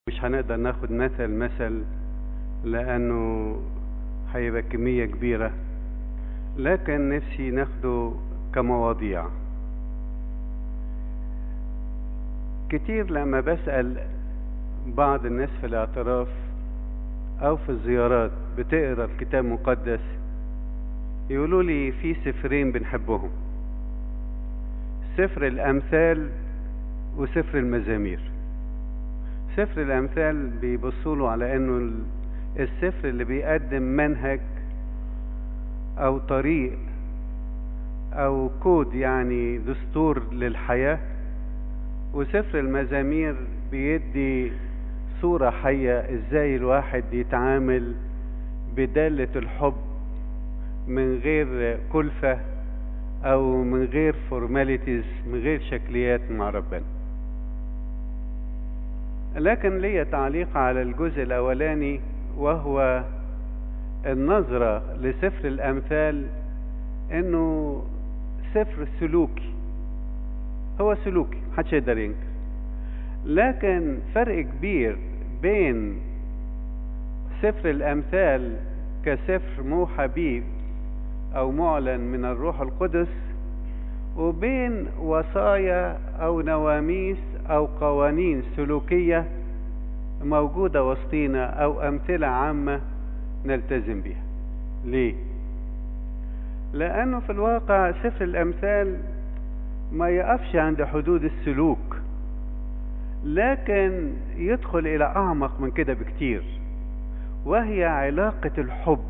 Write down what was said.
مش هنقدر ناخد مثل مثل لأنه هيبقى كمية كبيرة لكن نفسي ناخده كمواضيع كتير لما بسأل بعض الناس في الاعتراف أو في الزيارات بتقرا الكتاب المقدس يقولوا لي في سفرين بنحبهم سفر الأمثال وسفر المزامير سفر الأمثال بيبصوا له على إنه السفر اللي بيقدم منهج أو طريق أو كود يعني دستور للحياة وسفر المزامير بيدي صورة حية ازاي الواحد يتعامل بدالة الحب من غير كلفة او من غير فورماليتيز من غير شكليات مع ربنا لكن لي تعليق على الجزء الاولاني وهو النظرة لسفر الامثال انه سفر سلوكي هو سلوكي محدش يقدر ينكر لكن فرق كبير بين سفر الامثال كسفر موحى به او معلن من الروح القدس وبين وصايا او نواميس او قوانين سلوكيه موجوده وسطينا او امثله عامه نلتزم بها ليه لانه في الواقع سفر الامثال ما يقفش عند حدود السلوك لكن يدخل الى اعمق من كده بكتير وهي علاقه الحب